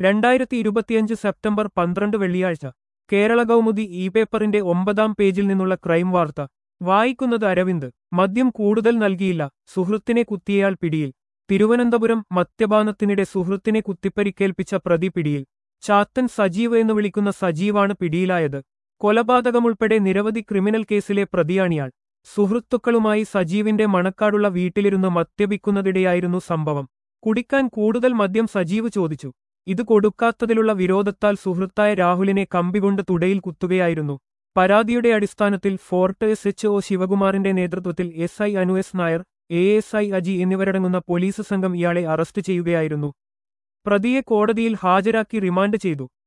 രണ്ടായിരത്തി ഇരുപത്തിയഞ്ച് സെപ്റ്റംബർ പന്ത്രണ്ട് വെള്ളിയാഴ്ച കേരള കൗമുദി ഇ പേപ്പറിന്റെ ഒമ്പതാം പേജിൽ നിന്നുള്ള ക്രൈം വാർത്ത വായിക്കുന്നത് അരവിന്ദ് മദ്യം കൂടുതൽ നൽകിയില്ല സുഹൃത്തിനെ കുത്തിയയാൾ പിടിയിൽ തിരുവനന്തപുരം മദ്യപാനത്തിനിടെ സുഹൃത്തിനെ കുത്തിപ്പരിക്കേൽപ്പിച്ച പ്രതി പിടിയിൽ ചാത്തൻ സജീവ് എന്ന് വിളിക്കുന്ന സജീവാണ് പിടിയിലായത് കൊലപാതകമുൾപ്പെടെ നിരവധി ക്രിമിനൽ കേസിലെ പ്രതിയാണിയാൾ സുഹൃത്തുക്കളുമായി സജീവിന്റെ മണക്കാടുള്ള വീട്ടിലിരുന്ന് മദ്യപിക്കുന്നതിടെയായിരുന്നു സംഭവം കുടിക്കാൻ കൂടുതൽ മദ്യം സജീവ് ചോദിച്ചു ഇത് കൊടുക്കാത്തതിലുള്ള വിരോധത്താൽ സുഹൃത്തായ രാഹുലിനെ കമ്പികൊണ്ട് തുടയിൽ കുത്തുകയായിരുന്നു പരാതിയുടെ അടിസ്ഥാനത്തിൽ ഫോർട്ട് എസ് എച്ച് ഒ ശിവകുമാറിന്റെ നേതൃത്വത്തിൽ S I Anu S Nair A S I Aji എന്നിവരടങ്ങുന്ന പോലീസ് സംഘം ഇയാളെ അറസ്റ്റ് ചെയ്യുകയായിരുന്നു പ്രതിയെ കോടതിയിൽ ഹാജരാക്കി റിമാൻഡ് ചെയ്തു